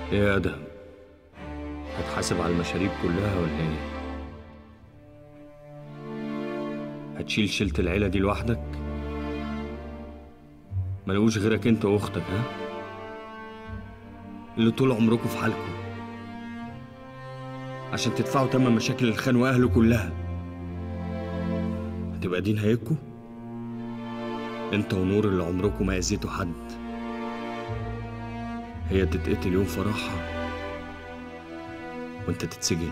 ايه يا ادهم هتحاسب على المشاريب كلها ولا ايه هتشيل شيلة العيلة دي لوحدك ملقوش غيرك انت واختك ها اللي طول عمركم في حالكم عشان تدفعوا تمن مشاكل الخان واهله كلها هتبقى دي نهايتكم انت ونور اللي عمركم ما اذيتوا حد هي تتقتل يوم فرحها وانت تتسجن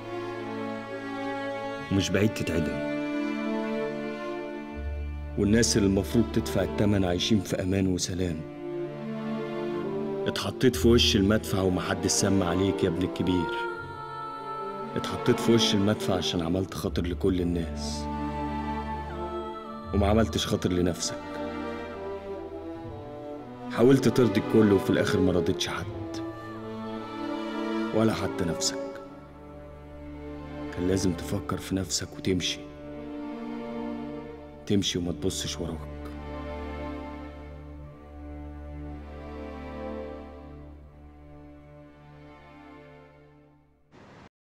ومش بعيد تتعدم والناس اللي المفروض تدفع التمن عايشين في امان وسلام اتحطيت في وش المدفع ومحدش سمع عليك يا ابن الكبير اتحطيت في وش المدفع عشان عملت خاطر لكل الناس وما عملتش خاطر لنفسك حاولت ترضي الكل وفي الاخر ما رضيتش حد ولا حتى نفسك كان لازم تفكر في نفسك وتمشي تمشي وما تبصش وراك